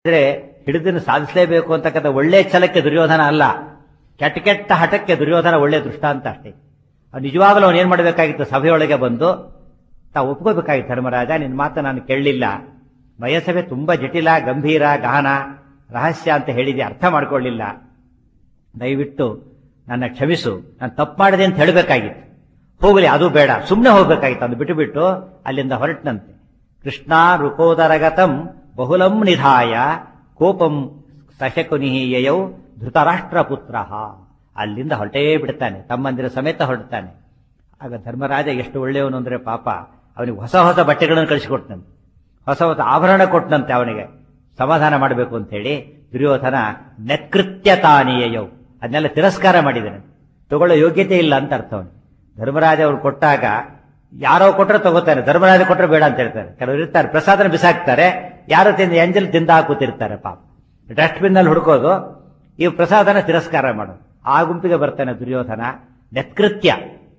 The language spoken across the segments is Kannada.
ಅಂದ್ರೆ ಹಿಡಿದನ್ನು ಸಾಧಿಸಲೇಬೇಕು ಅಂತಕ್ಕಂಥ ಒಳ್ಳೆ ಛಲಕ್ಕೆ ದುರ್ಯೋಧನ ಅಲ್ಲ ಕೆಟ್ಟ ಕೆಟ್ಟ ಹಠಕ್ಕೆ ದುರ್ಯೋಧನ ಒಳ್ಳೆ ದೃಷ್ಟಾಂತ ಅಷ್ಟೇ ಅವ್ನು ನಿಜವಾಗಲೂ ಅವನು ಏನ್ ಮಾಡಬೇಕಾಗಿತ್ತು ಸಭೆಯೊಳಗೆ ಬಂದು ತಾವು ಒಪ್ಕೋಬೇಕಾಗಿತ್ತು ಧರ್ಮರಾಜ ನಿನ್ನ ಮಾತು ನಾನು ಕೇಳಲಿಲ್ಲ ವಯಸ್ಸಭೆ ತುಂಬಾ ಜಟಿಲ ಗಂಭೀರ ಗಹನ ರಹಸ್ಯ ಅಂತ ಹೇಳಿದೆ ಅರ್ಥ ಮಾಡ್ಕೊಳ್ಳಿಲ್ಲ ದಯವಿಟ್ಟು ನನ್ನ ಕ್ಷಮಿಸು ನಾನು ತಪ್ಪು ಮಾಡಿದೆ ಅಂತ ಹೇಳಬೇಕಾಗಿತ್ತು ಹೋಗಲಿ ಅದು ಬೇಡ ಸುಮ್ಮನೆ ಹೋಗ್ಬೇಕಾಗಿತ್ತು ಅದು ಬಿಟ್ಟು ಬಿಟ್ಟು ಅಲ್ಲಿಂದ ಹೊರಟನಂತೆ ಕೃಷ್ಣ ರುಕೋದರಗತಂ ಬಹುಲಂ ನಿಧಾಯ ಕೋಪಂ ಸಶಕುನಿಹೀಯಯೌ ಧೃತರಾಷ್ಟ್ರ ಪುತ್ರ ಅಲ್ಲಿಂದ ಹೊರಟೇ ಬಿಡ್ತಾನೆ ತಮ್ಮಂದಿರ ಸಮೇತ ಹೊರಡ್ತಾನೆ ಆಗ ಧರ್ಮರಾಜ ಎಷ್ಟು ಒಳ್ಳೆಯವನು ಅಂದ್ರೆ ಪಾಪ ಅವನಿಗೆ ಹೊಸ ಹೊಸ ಬಟ್ಟೆಗಳನ್ನು ಕಳಿಸಿಕೊಟ್ನಂತೆ ಹೊಸ ಹೊಸ ಆಭರಣ ಕೊಟ್ಟನಂತೆ ಅವನಿಗೆ ಸಮಾಧಾನ ಮಾಡಬೇಕು ಅಂತ ಹೇಳಿ ದುರ್ಯೋಧನ ನೆಕೃತ್ಯ ತಾನೀಯಯೌ ಅದನ್ನೆಲ್ಲ ತಿರಸ್ಕಾರ ಮಾಡಿದ್ದಾನೆ ತಗೊಳ್ಳೋ ಯೋಗ್ಯತೆ ಇಲ್ಲ ಅಂತ ಅರ್ಥ ಅವನು ಧರ್ಮರಾಜ ಅವ್ರು ಕೊಟ್ಟಾಗ ಯಾರೋ ಕೊಟ್ಟರೆ ತಗೋತಾನೆ ಧರ್ಮರಾಜ ಕೊಟ್ಟರೆ ಬೇಡ ಅಂತ ಹೇಳ್ತಾರೆ ಕೆಲವರು ಇರ್ತಾರೆ ಪ್ರಸಾದನ ಬಿಸಾಕ್ತಾರೆ ಯಾರೋ ತಿಂದ ಎಂಜಲ್ ತಿಂದ ಹಾಕುತ್ತಿರ್ತಾರೆ ಪಾಪ ಡಸ್ಟ್ಬಿನ್ ನಲ್ಲಿ ಹುಡುಕೋದು ಈ ಪ್ರಸಾದನ ತಿರಸ್ಕಾರ ಮಾಡೋದು ಆ ಗುಂಪಿಗೆ ಬರ್ತಾನೆ ದುರ್ಯೋಧನ ನೆತ್ಕೃತ್ಯ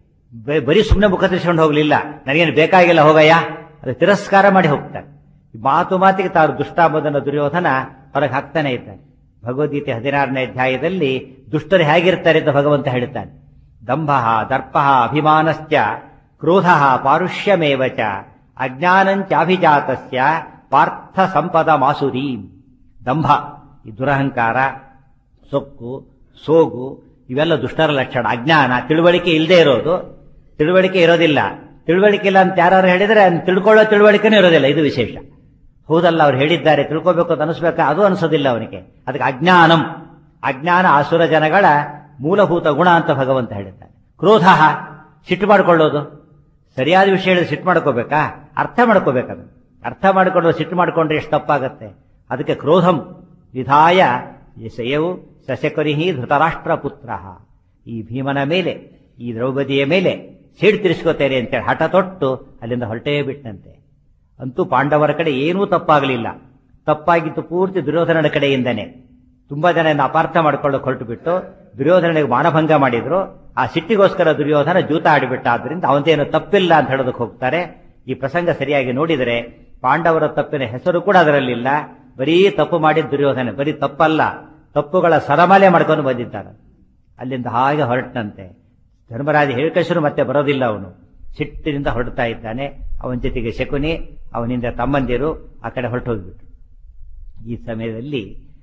ಬ- ಬರೀ ಸುಮ್ಮನೆ ಮುಖ ತಿರ್ಸ್ಕೊಂಡು ಹೋಗ್ಲಿಲ್ಲ ನನಗೇನು ಬೇಕಾಗಿಲ್ಲ ಹೋಗಯ್ಯ ಅದು ತಿರಸ್ಕಾರ ಮಾಡಿ ಹೋಗ್ತಾನೆ ಮಾತು ಮಾತಿಗೆ ತಾನು ದುಷ್ಟಾಂಬದನ ದುರ್ಯೋಧನ ಹೊರಗೆ ಹಾಕ್ತಾನೆ ಇದ್ದಾನೆ ಭಗವದ್ಗೀತೆ ಹದಿನಾರನೇ ಅಧ್ಯಾಯದಲ್ಲಿ ದುಷ್ಟರು ಹೇಗಿರ್ತಾರೆ ಅಂತ ಭಗವಂತ ಹೇಳ್ತಾನೆ ದಂಭ ದರ್ಪ ಅಭಿಮಾನಶ್ಚ ಕ್ರೋಧ ಪಾರುಷ್ಯಮೇವ ಚ ಅಜ್ಞಾನಂಚಾಭಿಜಾತಸ್ಯ ಪಾರ್ಥ ಸಂಪದ ಮಾಸುರೀಂ ದಂಭ ಈ ದುರಹಂಕಾರ ಸೊಕ್ಕು ಸೋಗು ಇವೆಲ್ಲ ದುಷ್ಟರ ಲಕ್ಷಣ ಅಜ್ಞಾನ ತಿಳುವಳಿಕೆ ಇಲ್ಲದೆ ಇರೋದು ತಿಳುವಳಿಕೆ ಇರೋದಿಲ್ಲ ತಿಳುವಳಿಕೆ ಇಲ್ಲ ಅಂತ ಯಾರು ಹೇಳಿದ್ರೆ ಅದ್ನ ತಿಳ್ಕೊಳ್ಳೋ ತಿಳುವಳಿಕೆನೂ ಇರೋದಿಲ್ಲ ಇದು ವಿಶೇಷ ಹೌದಲ್ಲ ಅವ್ರು ಹೇಳಿದ್ದಾರೆ ತಿಳ್ಕೋಬೇಕು ಅಂತ ಅನಿಸ್ಬೇಕಾ ಅದು ಅನಿಸೋದಿಲ್ಲ ಅವನಿಗೆ ಅದಕ್ಕೆ ಅಜ್ಞಾನಂ ಅಜ್ಞಾನ ಆಸುರ ಜನಗಳ ಮೂಲಭೂತ ಗುಣ ಅಂತ ಭಗವಂತ ಹೇಳಿದ್ದಾನೆ ಕ್ರೋಧ ಸಿಟ್ಟು ಮಾಡ್ಕೊಳ್ಳೋದು ಸರಿಯಾದ ವಿಷಯ ಹೇಳಿದ್ರೆ ಸಿಟ್ಟು ಮಾಡ್ಕೋಬೇಕಾ ಅರ್ಥ ಮಾಡ್ಕೋಬೇಕದು ಅರ್ಥ ಮಾಡಿಕೊಂಡು ಸಿಟ್ಟು ಮಾಡಿಕೊಂಡ್ರೆ ಎಷ್ಟು ತಪ್ಪಾಗತ್ತೆ ಅದಕ್ಕೆ ಕ್ರೋಧಂ ವಿಧಾಯ ಯಶಯವು ಸಶಕರಿಹಿ ಧೃತರಾಷ್ಟ್ರ ಪುತ್ರ ಈ ಭೀಮನ ಮೇಲೆ ಈ ದ್ರೌಪದಿಯ ಮೇಲೆ ಸಿಡು ತಿರ್ಸ್ಕೋತೇನೆ ಅಂತೇಳಿ ಹಠ ತೊಟ್ಟು ಅಲ್ಲಿಂದ ಹೊರಟೇ ಬಿಟ್ಟಂತೆ ಅಂತೂ ಪಾಂಡವರ ಕಡೆ ಏನೂ ತಪ್ಪಾಗಲಿಲ್ಲ ತಪ್ಪಾಗಿತ್ತು ಪೂರ್ತಿ ದುರ್ಯೋಧನನ ಕಡೆಯಿಂದನೇ ತುಂಬಾ ಜನ ಇದನ್ನ ಅಪಾರ್ಥ ಮಾಡ್ಕೊಳ್ಳೋಕೆ ಹೊರಟು ಬಿಟ್ಟು ದುರ್ಯೋಧನಿಗೆ ಮಾನಭಂಗ ಮಾಡಿದ್ರು ಆ ಸಿಟ್ಟಿಗೋಸ್ಕರ ದುರ್ಯೋಧನ ಜೂತ ಆಡಿಬಿಟ್ಟ ಆದ್ರಿಂದ ಅವಂತೇನು ತಪ್ಪಿಲ್ಲ ಅಂತ ಹೇಳೋದಕ್ಕೆ ಹೋಗ್ತಾರೆ ಈ ಪ್ರಸಂಗ ಸರಿಯಾಗಿ ನೋಡಿದರೆ ಪಾಂಡವರ ತಪ್ಪಿನ ಹೆಸರು ಕೂಡ ಅದರಲ್ಲಿಲ್ಲ ಬರೀ ತಪ್ಪು ಮಾಡಿದ ದುರ್ಯೋಧನ ಬರೀ ತಪ್ಪಲ್ಲ ತಪ್ಪುಗಳ ಸರಮಾಲೆ ಮಾಡ್ಕೊಂಡು ಬಂದಿದ್ದಾನೆ ಅಲ್ಲಿಂದ ಹಾಗೆ ಹೊರಟನಂತೆ ಧರ್ಮರಾಜ ಹೇಳ್ಕಶರು ಮತ್ತೆ ಬರೋದಿಲ್ಲ ಅವನು ಸಿಟ್ಟಿನಿಂದ ಹೊರಡ್ತಾ ಇದ್ದಾನೆ ಅವನ ಜೊತೆಗೆ ಶಕುನಿ ಅವನಿಂದ ತಮ್ಮಂದಿರು ಆ ಕಡೆ ಹೊರಟು ಹೋಗ್ಬಿಟ್ರು ಈ ಸಮಯದಲ್ಲಿ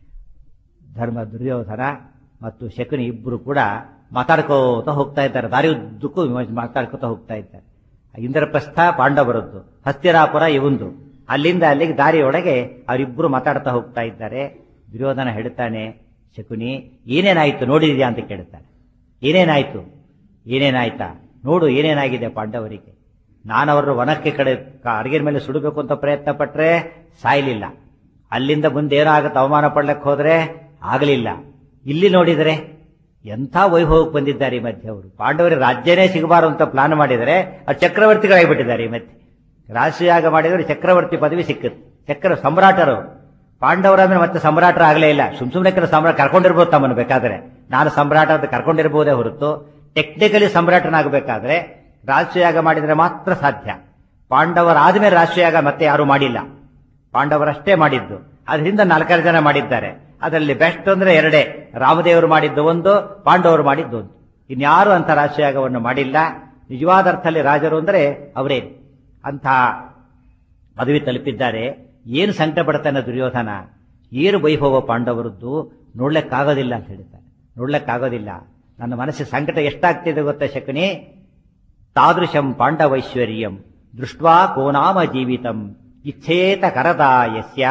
ಧರ್ಮ ದುರ್ಯೋಧನ ಮತ್ತು ಶಕುನಿ ಇಬ್ಬರು ಕೂಡ ಮಾತಾಡ್ಕೋತ ಹೋಗ್ತಾ ಇದ್ದಾರೆ ದಾರಿ ಉದ್ದಕ್ಕೂ ಮಾತಾಡ್ಕೋತ ಹೋಗ್ತಾ ಇದ್ದಾರೆ ಇಂದ್ರಪ್ರಸ್ಥ ಪಾಂಡವರದ್ದು ಹಸ್ತಿರಾಪುರ ಇವಂದು ಅಲ್ಲಿಂದ ಅಲ್ಲಿಗೆ ದಾರಿಯೊಳಗೆ ಅವರಿಬ್ಬರು ಮಾತಾಡ್ತಾ ಹೋಗ್ತಾ ಇದ್ದಾರೆ ದುರ್ಯೋಧನ ಹೇಳ್ತಾನೆ ಶಕುನಿ ಏನೇನಾಯ್ತು ನೋಡಿದ್ಯಾ ಅಂತ ಕೇಳ್ತಾನೆ ಏನೇನಾಯ್ತು ಏನೇನಾಯ್ತಾ ನೋಡು ಏನೇನಾಗಿದೆ ಪಾಂಡವರಿಗೆ ನಾನವರು ವನಕ್ಕೆ ಕಡೆ ಅಡಿಗೆ ಮೇಲೆ ಸುಡಬೇಕು ಅಂತ ಪ್ರಯತ್ನ ಪಟ್ರೆ ಸಾಯ್ಲಿಲ್ಲ ಅಲ್ಲಿಂದ ಮುಂದೆ ಏನಾಗುತ್ತೆ ಅವಮಾನ ಪಡ್ಲಕ್ಕೆ ಹೋದ್ರೆ ಆಗಲಿಲ್ಲ ಇಲ್ಲಿ ನೋಡಿದರೆ ಎಂಥ ವೈಭವಕ್ಕೆ ಬಂದಿದ್ದಾರೆ ಈ ಮಧ್ಯೆ ಅವರು ಪಾಂಡವರಿಗೆ ರಾಜ್ಯನೇ ಸಿಗಬಾರು ಅಂತ ಪ್ಲಾನ್ ಮಾಡಿದರೆ ಅದು ಚಕ್ರವರ್ತಿಗಳಾಗಿಬಿಟ್ಟಿದ್ದಾರೆ ಈ ಮಧ್ಯೆ ರಾಷ್ಟ್ರೀಯಾಗ ಮಾಡಿದರೆ ಚಕ್ರವರ್ತಿ ಪದವಿ ಸಿಕ್ಕುತ್ತೆ ಚಕ್ರ ಸಮ್ರಾಟರು ಪಾಂಡವರ ಅಂದ್ರೆ ಮತ್ತೆ ಸಮ್ರಾಟರ ಆಗಲೇ ಇಲ್ಲ ಸುಮ್ ಸುಮ್ಮನೆ ಕೆಲವು ಸಮ್ರಾಟ ಕರ್ಕೊಂಡಿರ್ಬೋದು ತಮ್ಮನ್ನು ಬೇಕಾದ್ರೆ ನಾನು ಸಮ್ರಾಟ ಅಂತ ಕರ್ಕೊಂಡಿರ್ಬೋದೇ ಹೊರತು ಟೆಕ್ನಿಕಲಿ ಸಮ್ರಾಟನಾಗಬೇಕಾದ್ರೆ ರಾಷ್ಟ್ರೀಯಾಗ ಮಾಡಿದರೆ ಮಾತ್ರ ಸಾಧ್ಯ ಪಾಂಡವರಾದ್ಮೇಲೆ ರಾಷ್ಟ್ರೀಯಾಗ ಮತ್ತೆ ಯಾರು ಮಾಡಿಲ್ಲ ಪಾಂಡವರಷ್ಟೇ ಮಾಡಿದ್ದು ಅದರಿಂದ ನಾಲ್ಕಾರು ಜನ ಮಾಡಿದ್ದಾರೆ ಅದರಲ್ಲಿ ಬೆಸ್ಟ್ ಅಂದ್ರೆ ಎರಡೇ ರಾಮದೇವರು ಮಾಡಿದ್ದು ಒಂದು ಪಾಂಡವರು ಮಾಡಿದ್ದು ಒಂದು ಇನ್ಯಾರು ಅಂತ ರಾಷ್ಟ್ರೀಯಾಗವನ್ನು ಮಾಡಿಲ್ಲ ನಿಜವಾದ ಅರ್ಥದಲ್ಲಿ ರಾಜರು ಅಂದ್ರೆ ಅವರೇ ಅಂಥ ಪದವಿ ತಲುಪಿದ್ದಾರೆ ಏನು ಸಂಕಟ ಪಡ್ತಾನೆ ದುರ್ಯೋಧನ ಏನು ವೈಭವ ಪಾಂಡವರದ್ದು ನೋಡ್ಲಿಕ್ಕಾಗೋದಿಲ್ಲ ಅಂತ ಹೇಳ್ತಾರೆ ನೋಡ್ಲಿಕ್ಕಾಗೋದಿಲ್ಲ ನನ್ನ ಮನಸ್ಸಿಗೆ ಸಂಕಟ ಎಷ್ಟಾಗ್ತಿದೆ ಗೊತ್ತಾ ಶಕುನಿ ತಾದೃಶಂ ಪಾಂಡವೈಶ್ವರ್ಯಂ ದೃಷ್ಟ್ವಾ ಕೋನಾಮ ಜೀವಿತಂ ಇಚ್ಛೇತ ಕರದಾಯಸ್ಯ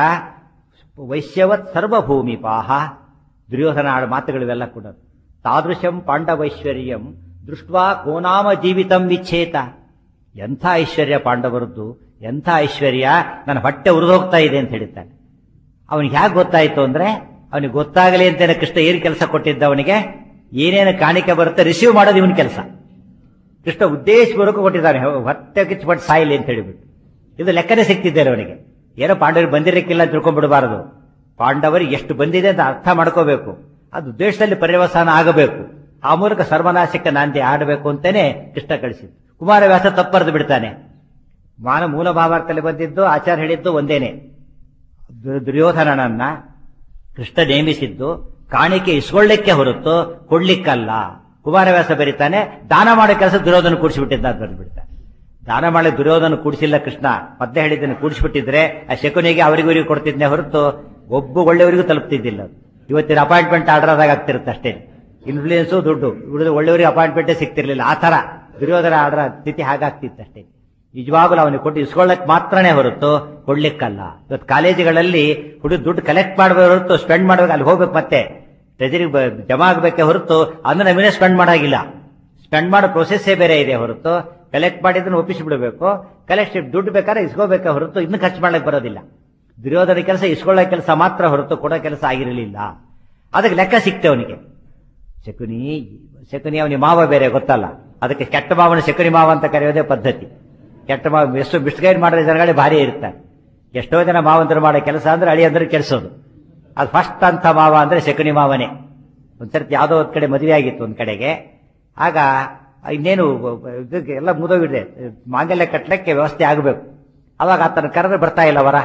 ವೈಶ್ಯವತ್ ಸರ್ವಭೂಮಿಪಾಹ ದುರ್ಯೋಧನ ಆಡ ಮಾತುಗಳಿವೆಲ್ಲ ಕೂಡ ತಾದೃಶಂ ಪಾಂಡವೈಶ್ವರ್ಯಂ ದೃಷ್ಟ್ವಾ ಕೋನಾಮ ಜೀವಿತಂ ವಿಚ್ಛೇತ ಎಂಥ ಐಶ್ವರ್ಯ ಪಾಂಡವರದ್ದು ಎಂಥ ಐಶ್ವರ್ಯ ನನ್ನ ಹೊಟ್ಟೆ ಉರಿದೋಗ್ತಾ ಇದೆ ಅಂತ ಹೇಳಿದ್ದಾನೆ ಅವನಿಗೆ ಹೇಗೆ ಗೊತ್ತಾಯ್ತು ಅಂದ್ರೆ ಅವನಿಗೆ ಗೊತ್ತಾಗಲಿ ಅಂತೇನೆ ಕೃಷ್ಣ ಏನು ಕೆಲಸ ಕೊಟ್ಟಿದ್ದ ಅವನಿಗೆ ಏನೇನು ಕಾಣಿಕೆ ಬರುತ್ತೆ ರಿಸೀವ್ ಮಾಡೋದು ಇವನ ಕೆಲಸ ಕೃಷ್ಣ ಉದ್ದೇಶಪೂರ್ವಕ ಕೊಟ್ಟಿದ್ದಾನೆ ಹೊಟ್ಟೆ ಕಿಚ್ಚುಪಟ್ಟು ಸಾಯಿಲಿ ಅಂತ ಹೇಳಿಬಿಟ್ಟು ಇದು ಲೆಕ್ಕನೇ ಸಿಕ್ತಿದ್ದಾರೆ ಅವನಿಗೆ ಏನೋ ಪಾಂಡವರು ಬಂದಿರಕ್ಕಿಲ್ಲ ಅಂತ ತಿಳ್ಕೊಂಡ್ಬಿಡಬಾರದು ಪಾಂಡವರಿಗೆ ಎಷ್ಟು ಬಂದಿದೆ ಅಂತ ಅರ್ಥ ಮಾಡ್ಕೋಬೇಕು ಅದು ದೇಶದಲ್ಲಿ ಪರ್ಯವಸಾನ ಆಗಬೇಕು ಆ ಮೂಲಕ ಸರ್ವನಾಶಕ್ಕೆ ನಾಂದಿ ಆಡಬೇಕು ಅಂತಾನೆ ಕೃಷ್ಣ ಕಳಿಸಿದ್ದು ಕುಮಾರವ್ಯಾಸ ತಪ್ಪರೆದು ಬಿಡ್ತಾನೆ ಮಾನ ಮೂಲ ಭಾವಾರ್ಥದಲ್ಲಿ ಬಂದಿದ್ದು ಆಚಾರ ಹೇಳಿದ್ದು ಒಂದೇನೆ ದು- ದುರ್ಯೋಧನನನ್ನ ಕೃಷ್ಣ ನೇಮಿಸಿದ್ದು ಕಾಣಿಕೆ ಇಸ್ಕೊಳ್ಳಿಕ್ಕೆ ಹೊರತು ಕೊಡ್ಲಿಕ್ಕಲ್ಲ ಕುಮಾರವ್ಯಾಸ ಬರೀತಾನೆ ದಾನ ಮಾಡೋ ಕೆಲಸ ದುರ್ಯೋಧನ ಕೂಡಿಸಿಬಿಟ್ಟಿದ್ದ ಅಂತ ಬರ್ಬಿಡ್ತಾನೆ ದಾನ ಮಾಡಿ ದುರ್ಯೋಧನ ಕೂಡಿಸಿಲ್ಲ ಕೃಷ್ಣ ಮತ್ತೆ ಹೇಳಿದ್ದನ್ನು ಕೂಡಿಸ್ಬಿಟ್ಟಿದ್ರೆ ಆ ಶಕುನಿಗೆ ಅವರಿಗೂ ಇವರಿಗೂ ಕೊಡ್ತಿದ್ನೆ ಹೊರತು ಒಬ್ಬ ಒಳ್ಳೆಯವರಿಗೂ ತಲುಪ್ತಿದ್ದಿಲ್ಲ ಅದು. ಇವತ್ತಿನ ಅಪಾಯಿಂಟ್ಮೆಂಟ್ ಆರ್ಡರ್ ಆದಾಗ ಆಗ್ತಿರುತ್ತೆ ಅಷ್ಟೇ ಇನ್ಫ್ಲೂಯೆನ್ಸು ದುಡ್ಡು ಉಳಿದ ಒಳ್ಳೆಯವರಿಗೆ ಅಪಾಯಿಂಟ್ಮೆಂಟೇ ಸಿಗ್ತಿರ್ಲಿಲ್ಲ ಆ ತರ ದುರ್ಯೋಧನ ಆರ್ಡರ್ ಸ್ಥಿತಿ ಹಾಗಾಗ್ತಿತ್ತು ಅಷ್ಟೇ ನಿಜವಾಗಲೂ ಅವನಿಗೆ ಕೊಟ್ಟು ಇಸ್ಕೊಳ್ಳಕ್ ಮಾತ್ರನೇ ಹೊರತು ಕೊಡ್ಲಿಕ್ಕಲ್ಲ ಇವತ್ತು ಕಾಲೇಜುಗಳಲ್ಲಿ ಹುಡುಗ ದುಡ್ಡು ಕಲೆಕ್ಟ್ ಮಾಡಬೇಕು ಹೊರತು ಸ್ಪೆಂಡ್ ಮಾಡ್ಬೇಕು ಅಲ್ಲಿ ಹೋಗ್ಬೇಕು ಮತ್ತೆ ಟ್ರೆಜರಿ ಜಮಾ ಆಗ್ಬೇಕೆ ಹೊರತು ಅದನ್ನ ನಮ್ಮನ್ನೇ ಸ್ಪೆಂಡ್ ಮಾಡಾಗಿಲ್ಲ ಸ್ಪೆಂಡ್ ಮಾಡೋ ಪ್ರೊಸೆಸ್ಸೇ ಬೇರೆ ಇದೆ ಹೊರತು ಕಲೆಕ್ಟ್ ಮಾಡಿದ್ದನ್ನು ಒಪ್ಪಿಸಿ ಬಿಡಬೇಕು ಕಲೆಕ್ಟ್ ದುಡ್ಡು ಬೇಕಾದ್ರೆ ಇಸ್ಕೋಬೇಕೆ ಹೊರತು ಇನ್ನು ಖರ್ಚು ಮಾಡ್ಲಿಕ್ಕೆ ಬರೋದಿಲ್ಲ ದುರ್ಯೋಧನ ಕೆಲಸ ಇಸ್ಕೊಳ್ಳೋ ಕೆಲಸ ಮಾತ್ರ ಹೊರತು ಕೊಡೋ ಕೆಲಸ ಆಗಿರಲಿಲ್ಲ ಅದಕ್ಕೆ ಲೆಕ್ಕ ಸಿಕ್ತೆ ಅವನಿಗೆ ಶಕುನಿ ಶಕುನಿ ಅವನಿಗೆ ಮಾವ ಬೇರೆ ಗೊತ್ತಲ್ಲ ಅದಕ್ಕೆ ಕೆಟ್ಟ ಮಾವನ ಶಕುನಿ ಮಾವ ಅಂತ ಕರೆಯೋದೇ ಪದ್ಧತಿ ಕೆಟ್ಟ ಮಾವ ಎಷ್ಟು ಮಿಸ್ಗೈಡ್ ಮಾಡಿದ ಜನಗಳೇ ಭಾರಿ ಇರ್ತಾರೆ ಎಷ್ಟೋ ಜನ ಮಾವಂತರು ಮಾಡೋ ಕೆಲಸ ಅಂದ್ರೆ ಅಳಿ ಅಂದ್ರೆ ಕೆಲ್ಸೋದು ಅದು ಫಸ್ಟ್ ಅಂತ ಮಾವ ಅಂದ್ರೆ ಶಕುನಿ ಮಾವನೇ ಒಂದ್ಸರ್ತಿ ಯಾವುದೋ ಒಂದ್ ಕಡೆ ಮದುವೆ ಆಗಿತ್ತು ಒಂದ್ ಕಡೆಗೆ ಆಗ ಇನ್ನೇನು ಇದಕ್ಕೆ ಎಲ್ಲ ಮುದೋಗಿದೆ ಮಾಂಗಲ್ಯ ಕಟ್ಟಲಿಕ್ಕೆ ವ್ಯವಸ್ಥೆ ಆಗಬೇಕು ಅವಾಗ ಆತನ ಕರೆದ್ರೆ ಬರ್ತಾ ಇಲ್ಲ ವರ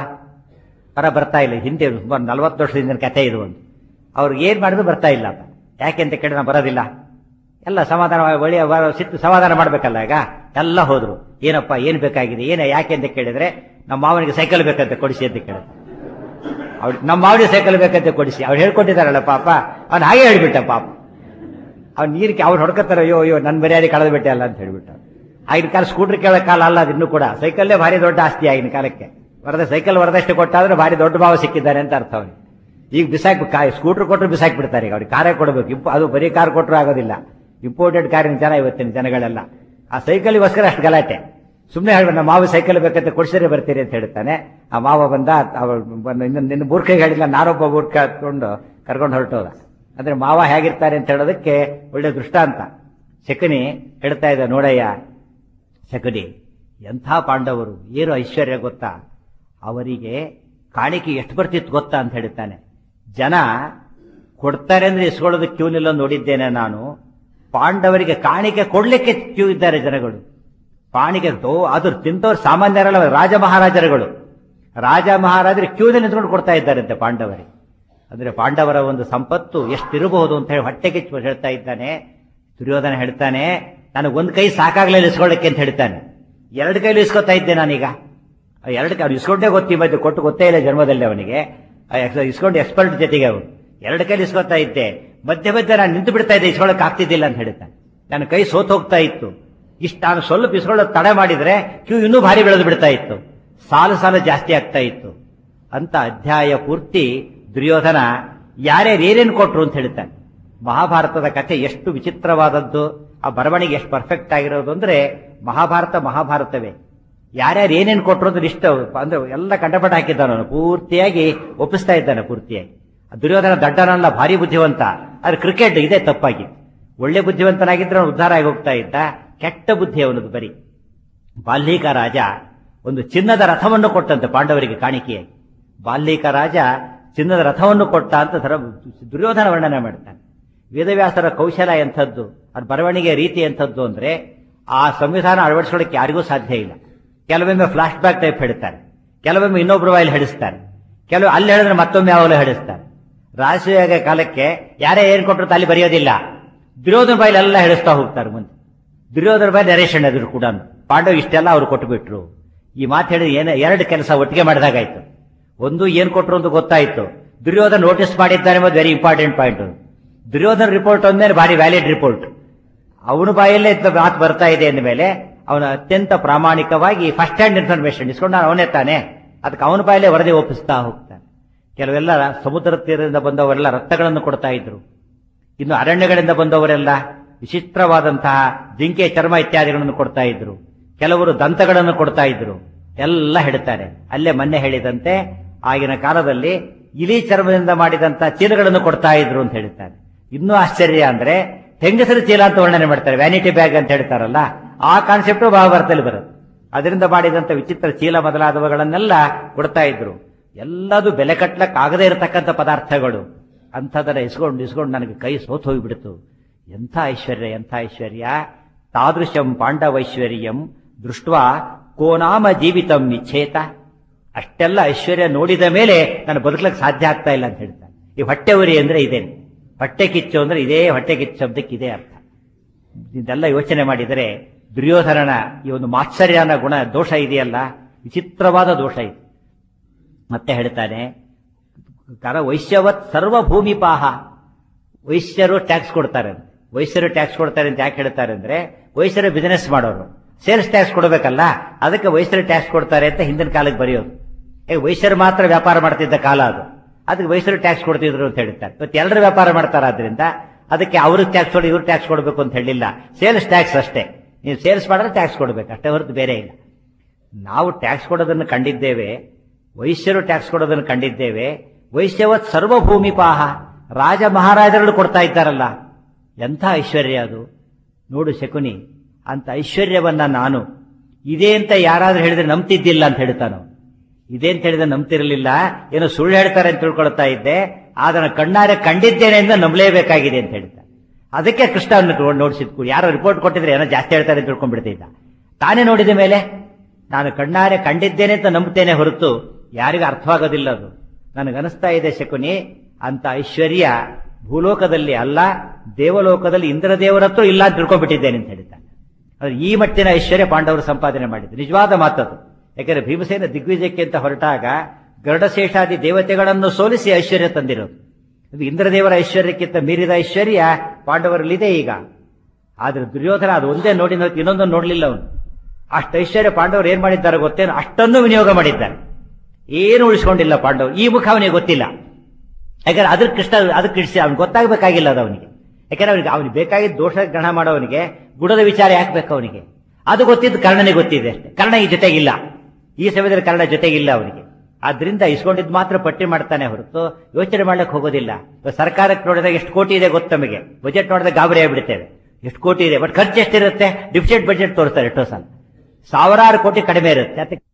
ವರ ಬರ್ತಾ ಇಲ್ಲ ಹಿಂದೆ ಸುಮಾರು ನಲವತ್ತು ವರ್ಷದ ಹಿಂದಿನ ಕಥೆ ಇದು ಒಂದು ಅವ್ರಿಗೆ ಏನ್ ಮಾಡಿದ್ರು ಬರ್ತಾ ಇಲ್ಲ ಆತ ಯಾಕೆ ಅಂತ ಕೇಳಿ ನಾನು ಬರೋದಿಲ್ಲ ಎಲ್ಲ ಸಮಾಧಾನ ಒಳ್ಳೆಯ ವ- ಸಿಟ್ಟು ಸಮಾಧಾನ ಮಾಡ್ಬೇಕಲ್ಲ ಈಗ ಎಲ್ಲ ಹೋದ್ರು ಏನಪ್ಪ ಏನ್ ಬೇಕಾಗಿದೆ ಏನ ಯಾಕೆ ಅಂತ ಕೇಳಿದ್ರೆ ನಮ್ಮ ಮಾವನಿಗೆ ಸೈಕಲ್ ಬೇಕಂತ ಕೊಡಿಸಿ ಅಂತ ಕೇಳಿದ್ರು ಅವ್ರು ನಮ್ಮ ಮಾವನಿಗೆ ಸೈಕಲ್ ಬೇಕಂತ ಕೊಡಿಸಿ ಅವ್ರು ಹೇಳ್ಕೊಟ್ಟಿದ್ದಾರಲ್ಲ ಪಾಪ ಅವ್ನು ಹಾಗೆ ಹೇಳ್ಬಿಟ್ಟ ಪಾಪ ಅವ್ನು ನೀರಿಗೆ ಅವ್ರು ಹೊಡ್ಕೊತಾರೆ ಅಯ್ಯೋ ಅಯ್ಯೋ ನನ್ನ ಮರ್ಯಾದೆ ಕಳೆದು ಬಿಟ್ಟೆ ಅಲ್ಲ ಅಂತ ಹೇಳ್ಬಿಟ್ಟ ಆಗಿನ ಕಾಲ ಸ್ಕೂಟರ್ ಕೇಳೋ ಕಾಲ ಅಲ್ಲ ಅದು ಇನ್ನೂ ಕೂಡ ಸೈಕಲ್ಲೇ ಭಾರಿ ದೊಡ್ಡ ಆಸ್ತಿ ಆಗಿನ ಕಾಲಕ್ಕೆ ವರದ ಸೈಕಲ್ ವರದಷ್ಟು ಕೊಟ್ಟಾದ್ರೆ ಭಾರಿ ದೊಡ್ಡ ಭಾವ ಸಿಕ್ಕಿದ್ದಾರೆ ಅಂತ ಅರ್ಥ ಅವ್ನಿಗೆ ಈಗ ಬಿಸಾಕ್ ಸ್ಕೂಟರ್ ಕೊಟ್ಟರು ಬಿಸಾಕ್ ಬಿಡ್ತಾರೆ ಈಗ ಅವ್ರಿಗೆ ಕಾರೇ ಕೊಡಬೇಕು ಇಂಪ ಅದು ಬರೀ ಕಾರ್ ಕೊಟ್ಟರು ಆಗೋದಿಲ್ಲ ಇಂಪೋರ್ಟೆಡ್ ಕಾರಿನ ಜನ ಇವತ್ತಿನ ಜನಗಳೆಲ್ಲ ಆ ಸೈಕಲ್ಗೋಸ್ಕರ ಅಷ್ಟು ಗಲಾಟೆ ಸುಮ್ಮನೆ ಹೇಳ್ಬೇಕು ನಮ್ಮ ಮಾವ ಸೈಕಲ್ ಬೇಕಂತ ಕೊಡಿಸಿದ್ರೆ ಬರ್ತೀರಿ ಅಂತ ಹೇಳ್ತಾನೆ ಆ ಮಾವ ಬಂದ ಅವಳು ಬಂದು ಇನ್ನು ನಿನ್ನ ಮೂರ್ಖಗೆ ಹೇಳಿಲ್ಲ ನಾನೊಬ್ಬ ಮೂರ್ಖ ಹತ್ಕೊಂಡು ಕರ್ಕೊಂಡು ಹೊರಟೋದ ಅಂದ್ರೆ ಮಾವ ಹೇಗಿರ್ತಾರೆ ಅಂತ ಹೇಳೋದಕ್ಕೆ ಒಳ್ಳೆ ದೃಷ್ಟಾಂತ ಶಕುನಿ ಹೇಳ್ತಾ ಇದ್ದ ನೋಡಯ್ಯ ಶಕುನಿ ಎಂಥ ಪಾಂಡವರು ಏನು ಐಶ್ವರ್ಯ ಗೊತ್ತಾ ಅವರಿಗೆ ಕಾಣಿಕೆ ಎಷ್ಟು ಬರ್ತಿತ್ತು ಗೊತ್ತಾ ಅಂತ ಹೇಳ್ತಾನೆ ಜನ ಕೊಡ್ತಾರೆ ಅಂದ್ರೆ ಇಸ್ಕೊಳ್ಳೋದಕ್ಕೆ ಕ್ಯೂ ನಿಲ್ಲ ನೋಡಿದ್ದೇನೆ ನಾನು ಪಾಂಡವರಿಗೆ ಕಾಣಿಕೆ ಕೊಡ್ಲಿಕ್ಕೆ ಕ್ಯೂ ಇದ್ದಾರೆ ಜನಗಳು ಪಾಣಿಗೆ ದೋ ಅದು ತಿಂತವ್ರು ಸಾಮಾನ್ಯರಲ್ಲ ರಾಜ ಮಹಾರಾಜರುಗಳು ರಾಜ ಮಹಾರಾಜರು ಕ್ಯೂನಲ್ಲಿ ನಿಂತ್ಕೊಂಡು ಕೊಡ್ತಾ ಇದ್ದಾರಂತೆ ಪಾಂಡವರಿಗೆ ಅಂದ್ರೆ ಪಾಂಡವರ ಒಂದು ಸಂಪತ್ತು ಎಷ್ಟಿರಬಹುದು ಅಂತ ಹೇಳಿ ಹೊಟ್ಟೆಗೆ ಹೇಳ್ತಾ ಇದ್ದಾನೆ ದುರ್ಯೋಧನ ಹೇಳ್ತಾನೆ ನನಗೆ ಒಂದು ಕೈ ಸಾಕಾಗ್ಲಿಲ್ಲ ಇಸ್ಕೊಳ್ಳಕ್ಕೆ ಅಂತ ಹೇಳ್ತಾನೆ ಎರಡು ಕೈಲಿ ಇಸ್ಕೊತಾ ಇದ್ದೆ ನಾನೀಗ ಆ ಎರಡು ಕೈ ಅವ್ನು ಇಸ್ಕೊಂಡೇ ಗೊತ್ತಿ ಮಧ್ಯೆ ಕೊಟ್ಟು ಗೊತ್ತೇ ಇಲ್ಲ ಜನ್ಮದಲ್ಲಿ ಅವನಿಗೆ ಆ ಎಕ್ಸ್- ಇಸ್ಕೊಂಡು ಎಕ್ಸ್ಪರ್ಟ್ ಜೊತೆಗೆ ಅವನು ಎರಡು ಕೈಲಿ ಇಸ್ಕೊತಾ ಇದ್ದೆ ಮಧ್ಯೆ ಮಧ್ಯೆ ನಾನು ನಿಂತು ಬಿಡ್ತಾ ಇದ್ದೆ ಇಸ್ಕೊಳಕ್ ಆಗ್ತಿದ್ದಿಲ್ಲ ಅಂತ ಹೇಳ್ತಾನೆ ನನ್ನ ಕೈ ಸೋತ್ ಹೋಗ್ತಾ ಇತ್ತು ಇಷ್ಟು ನಾನು ಸ್ವಲ್ಪ ಇಸ್ಕೊಳ್ಳೋದು ತಡೆ ಮಾಡಿದ್ರೆ ಕ್ಯೂ ಇನ್ನೂ ಭಾರಿ ಬೆಳೆದು ಬಿಡ್ತಾ ಇತ್ತು ಸಾಲು ಸಾಲು ಜಾಸ್ತಿ ಆಗ್ತಾ ಇತ್ತು ಅಂತ ಅಧ್ಯಾಯ ಪೂರ್ತಿ ದುರ್ಯೋಧನ ಯಾರ್ಯಾರು ಏನೇನು ಕೊಟ್ರು ಅಂತ ಹೇಳ್ತಾನೆ ಮಹಾಭಾರತದ ಕಥೆ ಎಷ್ಟು ವಿಚಿತ್ರವಾದದ್ದು ಆ ಬರವಣಿಗೆ ಎಷ್ಟು ಪರ್ಫೆಕ್ಟ್ ಆಗಿರೋದು ಅಂದ್ರೆ ಮಹಾಭಾರತ ಮಹಾಭಾರತವೇ ಯಾರ್ಯಾರು ಏನೇನು ಕೊಟ್ರು ಅಂತ ಇಷ್ಟ ಅಂದ್ರೆ ಎಲ್ಲ ಕಂಡಪಟ ಹಾಕಿದ್ದಾನೆ ಅವನು ಪೂರ್ತಿಯಾಗಿ ಒಪ್ಪಿಸ್ತಾ ಇದ್ದಾನೆ ಪೂರ್ತಿಯಾಗಿ ಆ ದುರ್ಯೋಧನ ದಡ್ಡನಲ್ಲ ಭಾರಿ ಬುದ್ಧಿವಂತ ಆದ್ರೆ ಕ್ರಿಕೆಟ್ ಇದೇ ತಪ್ಪಾಗಿ ಒಳ್ಳೆ ಬುದ್ಧಿವಂತನಾಗಿದ್ರೆ ಅವನು ಉದ್ಧಾರ ಆಗಿ ಹೋಗ್ತಾ ಇದ್ದ ಕೆಟ್ಟ ಬುದ್ಧಿ ಅವನದು ಬರೀ ಬಾಲ್ಯೀಕ ರಾಜ ಒಂದು ಚಿನ್ನದ ರಥವನ್ನು ಕೊಟ್ಟಂತೆ ಪಾಂಡವರಿಗೆ ಕಾಣಿಕೆಯಾಗಿ ಬಾಲ್ಯೀಕ ರಾಜ ಚಿನ್ನದ ರಥವನ್ನು ಕೊಟ್ಟ ಅಂತ ಧರ ದುರ್ಯೋಧನ ವರ್ಣನೆ ಮಾಡ್ತಾನೆ ವೇದವ್ಯಾಸರ ಕೌಶಲ ಎಂಥದ್ದು ಅದ್ರ ಬರವಣಿಗೆ ರೀತಿ ಎಂಥದ್ದು ಅಂದ್ರೆ ಆ ಸಂವಿಧಾನ ಅಳವಡಿಸ್ಕೊಳ್ಳೋಕೆ ಯಾರಿಗೂ ಸಾಧ್ಯ ಇಲ್ಲ ಕೆಲವೊಮ್ಮೆ ಫ್ಲಾಶ್ ಬ್ಯಾಕ್ ಟೈಪ್ ಹೇಳ್ತಾರೆ ಕೆಲವೊಮ್ಮೆ ಇನ್ನೊಬ್ರು ವಾಯಿಲ್ ಹಿಡಿಸ್ತಾರೆ ಕೆಲವು ಅಲ್ಲಿ ಹೇಳಿದ್ರೆ ಮತ್ತೊಮ್ಮೆ ಯಾವಾಗಲೂ ಹಿಡಿಸ್ತಾರೆ ರಾಜಕೀಯ ಕಾಲಕ್ಕೆ ಯಾರೇ ಏನ್ ಕೊಟ್ಟರು ಅಲ್ಲಿ ಬರೆಯೋದಿಲ್ಲ ದುರ್ಯೋಧನ ಬಾಯಿಲ್ ಎಲ್ಲ ಹೇಳಿಸ್ತಾ ಹೋಗ್ತಾರೆ ಮುಂದೆ ದುರ್ಯೋಧನ ಬಾಯಿ ನರೇಶನ್ ಎದುರು ಕೂಡ ಪಾಂಡವ್ ಇಷ್ಟೆಲ್ಲ ಅವ್ರು ಕೊಟ್ಟುಬಿಟ್ರು ಈ ಮಾತು ಹೇಳಿದ್ರೆ ಏನ ಎರಡು ಕೆಲಸ ಒಟ್ಟಿಗೆ ಮಾಡಿದಾಗಾಯ್ತು ಒಂದು ಏನ್ ಕೊಟ್ರು ಅಂತ ಗೊತ್ತಾಯ್ತು ದುರ್ಯೋಧನ ನೋಟಿಸ್ ಮಾಡಿದ್ದಾನೆ ಎಂಬುದು very important point Duryodhana report ಅಂದ್ಮೇಲೆ ಭಾರಿ ವ್ಯಾಲಿಡ್ ರಿಪೋರ್ಟ್ ಅವನ ಬಾಯಲ್ಲೇ ಇದ್ದ ಮಾತು ಬರ್ತಾ ಇದೆ ಅಂದ ಮೇಲೆ ಅವನ ಅತ್ಯಂತ ಪ್ರಾಮಾಣಿಕವಾಗಿ ಫಸ್ಟ್ ಹ್ಯಾಂಡ್ ಇನ್ಫಾರ್ಮೇಶನ್ ಇಸ್ಕೊಂಡು ನಾನು ಅವನೇ ತಾನೆ ಅದಕ್ಕೆ ಅವನ ಬಾಯಲ್ಲೇ ವರದಿ ಒಪ್ಪಿಸ್ತಾ ಹೋಗ್ತಾನೆ ಕೆಲವೆಲ್ಲ ಸಮುದ್ರ ತೀರದಿಂದ ಬಂದವರೆಲ್ಲ ರಕ್ತಗಳನ್ನು ಕೊಡ್ತಾ ಇದ್ರು ಇನ್ನು ಅರಣ್ಯಗಳಿಂದ ಬಂದವರೆಲ್ಲ ವಿಚಿತ್ರವಾದಂತಹ ಜಿಂಕೆ ಚರ್ಮ ಇತ್ಯಾದಿಗಳನ್ನು ಕೊಡ್ತಾ ಇದ್ರು ಕೆಲವರು ದಂತಗಳನ್ನು ಕೊಡ್ತಾ ಇದ್ರು ಎಲ್ಲ ಹೇಳ್ತಾರೆ ಅಲ್ಲೇ ಮೊನ್ನೆ ಹೇಳಿದಂತೆ ಆಗಿನ ಕಾಲದಲ್ಲಿ ಇಲಿ ಚರ್ಮದಿಂದ ಮಾಡಿದಂತಹ ಚೀಲಗಳನ್ನು ಕೊಡ್ತಾ ಇದ್ರು ಅಂತ ಹೇಳ್ತಾರೆ ಇನ್ನೂ ಆಶ್ಚರ್ಯ ಅಂದ್ರೆ ಹೆಂಗಸರ ಚೀಲ ಅಂತ ವರ್ಣನೆ ಮಾಡ್ತಾರೆ ವ್ಯಾನಿಟಿ ಬ್ಯಾಗ್ ಅಂತ ಹೇಳ್ತಾರಲ್ಲ ಆ ಕಾನ್ಸೆಪ್ಟ್ ಮಹಾಭಾರತದಲ್ಲಿ ಬರುತ್ತೆ ಅದರಿಂದ ಮಾಡಿದಂತ ವಿಚಿತ್ರ ಚೀಲ ಮೊದಲಾದವುಗಳನ್ನೆಲ್ಲ ಕೊಡ್ತಾ ಇದ್ರು ಎಲ್ಲದೂ ಬೆಲೆ ಕಟ್ಲಕ್ ಆಗದೇ ಇರತಕ್ಕಂಥ ಪದಾರ್ಥಗಳು ಅಂಥದನ್ನ ಇಸ್ಕೊಂಡು ಇಸ್ಕೊಂಡು ನನಗೆ ಕೈ ಸೋತ್ ಹೋಗಿಬಿಡ್ತು ಎಂಥ ಐಶ್ವರ್ಯ ಎಂಥ ಐಶ್ವರ್ಯ ತಾದೃಶಂ ಪಾಂಡವೈಶ್ವರ್ಯಂ ದೃಷ್ಟ ಕೋನಾಮ ಜೀವಿತಂ ನಿಚ್ಛೇತ ಅಷ್ಟೆಲ್ಲ ಐಶ್ವರ್ಯ ನೋಡಿದ ಮೇಲೆ ನಾನು ಬದುಕಲಿಕ್ಕೆ ಸಾಧ್ಯ ಆಗ್ತಾ ಇಲ್ಲ ಅಂತ ಹೇಳ್ತಾನೆ ಈ ಹೊಟ್ಟೆ ಉರಿ ಅಂದ್ರೆ ಇದೇನೆ ಹೊಟ್ಟೆ ಕಿಚ್ಚು ಅಂದ್ರೆ ಇದೇ ಹೊಟ್ಟೆ ಕಿಚ್ಚು ಶಬ್ದಕ್ಕೆ ಇದೇ ಅರ್ಥ ಇದೆಲ್ಲ ಯೋಚನೆ ಮಾಡಿದರೆ ದುರ್ಯೋಧನನ ಈ ಒಂದು ಮಾತ್ಸರ್ಯ ಅನ್ನೋ ಗುಣ ದೋಷ ಇದೆಯಲ್ಲ ವಿಚಿತ್ರವಾದ ದೋಷ ಇದೆ ಮತ್ತೆ ಹೇಳ್ತಾನೆ ಕರ ವೈಶ್ಯವತ್ ಸರ್ವಭೂಮಿಪಾಹ ವೈಶ್ಯರು ಟ್ಯಾಕ್ಸ್ ಕೊಡ್ತಾರೆ ವೈಶ್ಯರು ಟ್ಯಾಕ್ಸ್ ಕೊಡ್ತಾರೆ ಅಂತ ಯಾಕೆ ಹೇಳ್ತಾರೆ ಅಂದ್ರೆ ವೈಶ್ಯರು ಬಿಸಿನೆಸ್ ಮಾಡೋರು ಸೇಲ್ಸ್ ಟ್ಯಾಕ್ಸ್ ಕೊಡಬೇಕಲ್ಲ ಅದಕ್ಕೆ ವೈಶ್ಯರು ಟ್ಯಾಕ್ಸ್ ಕೊಡ್ತಾರೆ ಅಂತ ಹಿಂದಿನ ಕಾಲಕ್ಕೆ ಬರೆಯೋದು ಈಗ ವೈಶ್ಯರು ಮಾತ್ರ ವ್ಯಾಪಾರ ಮಾಡ್ತಿದ್ದ ಕಾಲ ಅದು ಅದಕ್ಕೆ ವೈಶ್ಯರು ಟ್ಯಾಕ್ಸ್ ಕೊಡ್ತಿದ್ರು ಅಂತ ಹೇಳ್ತಾರೆ ಇವತ್ತು ಎಲ್ಲರೂ ವ್ಯಾಪಾರ ಮಾಡ್ತಾರೆ ಆದ್ರಿಂದ ಅದಕ್ಕೆ ಅವ್ರಿಗೆ ಟ್ಯಾಕ್ಸ್ ಕೊಡಿ ಇವ್ರು ಟ್ಯಾಕ್ಸ್ ಕೊಡಬೇಕು ಅಂತ ಹೇಳಿಲ್ಲ ಸೇಲ್ಸ್ ಟ್ಯಾಕ್ಸ್ ಅಷ್ಟೇ ನೀವು ಸೇಲ್ಸ್ ಮಾಡಿದ್ರೆ ಟ್ಯಾಕ್ಸ್ ಕೊಡಬೇಕು ಅಷ್ಟೇ ಹೊರತು ಬೇರೆ ಇಲ್ಲ ನಾವು ಟ್ಯಾಕ್ಸ್ ಕೊಡೋದನ್ನು ಕಂಡಿದ್ದೇವೆ ವೈಶ್ಯರು ಟ್ಯಾಕ್ಸ್ ಕೊಡೋದನ್ನು ಕಂಡಿದ್ದೇವೆ ವೈಶ್ಯವತ್ ಸರ್ವಭೂಮಿಪಾಹ ರಾಜ ಮಹಾರಾಜರು ಕೊಡ್ತಾ ಇದ್ದಾರಲ್ಲ ಎಂಥ ಐಶ್ವರ್ಯ ಅದು ನೋಡು ಶಕುನಿ ಅಂತ ಐಶ್ವರ್ಯವನ್ನ ನಾನು ಇದೇ ಅಂತ ಯಾರಾದ್ರೂ ಹೇಳಿದ್ರೆ ನಂಬ್ತಿದ್ದಿಲ್ಲ ಅಂತ ಹೇಳ್ತಾನು ಇದೇ ಅಂತ ಹೇಳಿದ್ರೆ ನಂಬ್ತಿರಲಿಲ್ಲ ಏನೋ ಸುಳ್ಳು ಹೇಳ್ತಾರೆ ಅಂತ ತಿಳ್ಕೊಳ್ತಾ ಇದ್ದೆ ಆದ್ರೆ ಕಣ್ಣಾರೆ ಕಂಡಿದ್ದೇನೆ ಅಂತ ನಂಬಲೇಬೇಕಾಗಿದೆ ಅಂತ ಹೇಳ್ತಾರೆ ಅದಕ್ಕೆ ಕೃಷ್ಣ ನೋಡಿಸಿದ್ಕು ಯಾರೋ ರಿಪೋರ್ಟ್ ಕೊಟ್ಟಿದ್ರೆ ಏನೋ ಜಾಸ್ತಿ ಹೇಳ್ತಾರೆ ಅಂತ ತಿಳ್ಕೊಂಡ್ಬಿಡ್ತಿದ್ದ ತಾನೇ ನೋಡಿದ ಮೇಲೆ ನಾನು ಕಣ್ಣಾರೆ ಕಂಡಿದ್ದೇನೆ ಅಂತ ನಂಬುತ್ತೇನೆ ಹೊರತು ಯಾರಿಗೂ ಅರ್ಥವಾಗೋದಿಲ್ಲ ಅದು ನನಗನಿಸ್ತಾ ಇದೆ ಶಕುನಿ ಅಂತ ಐಶ್ವರ್ಯ ಭೂಲೋಕದಲ್ಲಿ ಅಲ್ಲ ದೇವಲೋಕದಲ್ಲಿ ಇಂದ್ರದೇವರ ಹತ್ರ ಇಲ್ಲ ಅಂತ ತಿಳ್ಕೊಂಡ್ಬಿಟ್ಟಿದ್ದೇನೆ ಅಂತ ಹೇಳ್ತಾನೆ ಅದು ಈ ಮಟ್ಟಿನ ಐಶ್ವರ್ಯ ಪಾಂಡವರು ಸಂಪಾದನೆ ಮಾಡಿದ್ರು ನಿಜವಾದ ಮಾತದು ಯಾಕಂದ್ರೆ ಭೀಮಸೇನ ದಿಗ್ವಿಜಯಕ್ಕೆ ಅಂತ ಹೊರಟಾಗ ಗರುಡಶೇಷಾದಿ ದೇವತೆಗಳನ್ನು ಸೋಲಿಸಿ ಐಶ್ವರ್ಯ ತಂದಿರೋದು ಅದು ಇಂದ್ರದೇವರ ಐಶ್ವರ್ಯಕ್ಕಿಂತ ಮೀರಿದ ಐಶ್ವರ್ಯ ಪಾಂಡವರಲ್ಲಿದೆ ಈಗ ಆದ್ರೆ ದುರ್ಯೋಧನ ಅದು ಒಂದೇ ನೋಡಿ ಇನ್ನೊಂದನ್ನು ನೋಡ್ಲಿಲ್ಲ ಅವನು ಅಷ್ಟು ಐಶ್ವರ್ಯ ಪಾಂಡವರು ಏನ್ ಮಾಡಿದ್ದಾರೆ ಗೊತ್ತೇನು ಅಷ್ಟನ್ನು ವಿನಿಯೋಗ ಮಾಡಿದ್ದಾರೆ ಏನು ಉಳಿಸ್ಕೊಂಡಿಲ್ಲ ಪಾಂಡವರು ಈ ಮುಖ ಅವನಿಗೆ ಗೊತ್ತಿಲ್ಲ ಯಾಕಂದ್ರೆ ಅದ್ರ ಕೃಷ್ಣ ಅದಕ್ಕೆ ಇಡಿಸಿ ಅವ್ನಿಗೆ ಗೊತ್ತಾಗಬೇಕಾಗಿಲ್ಲ ಅದು ಅವನಿಗೆ ಯಾಕಂದ್ರೆ ಅವನಿಗೆ ಅವನಿಗೆ ಬೇಕಾಗಿದ್ದ ದೋಷ ಗ್ರಹಣ ಮಾಡೋವನಿಗೆ ಗುಡದ ವಿಚಾರ ಯಾಕೆ ಬೇಕು ಅವನಿಗೆ ಅದು ಗೊತ್ತಿದ್ದು ಕರ್ಣನಿಗೆ ಗೊತ್ತಿದೆ ಅಷ್ಟೇ ಕರ್ಣ ಈ ಜೊತೆಗಿಲ್ಲ ಈ ಸಮಯದಲ್ಲಿ ಕರ್ಣ ಜೊತೆಗಿಲ್ಲ ಅವನಿಗೆ ಆದ್ರಿಂದ ಇಸ್ಕೊಂಡಿದ್ ಮಾತ್ರ ಪಟ್ಟಿ ಮಾಡ್ತಾನೆ ಹೊರತು ಯೋಚನೆ ಮಾಡ್ಲಿಕ್ಕೆ ಹೋಗೋದಿಲ್ಲ ಸರ್ಕಾರಕ್ಕೆ ನೋಡಿದಾಗ ಎಷ್ಟು ಕೋಟಿ ಇದೆ ಗೊತ್ತು ನಮಗೆ ಬಜೆಟ್ ನೋಡಿದಾಗ ಗಾಬರಿ ಆಗ್ಬಿಡ್ತೇವೆ ಎಷ್ಟು ಕೋಟಿ ಇದೆ ಬಟ್ ಖರ್ಚು ಎಷ್ಟಿರುತ್ತೆ ಡಿಫಿಸಿಟ್ ಬಜೆಟ್ ತೋರಿಸ್ತಾರೆ ಎಷ್ಟೋ ಸಲ ಸಾವಿರಾರು ಕೋಟಿ ಕಡಿಮೆ ಇರುತ್ತೆ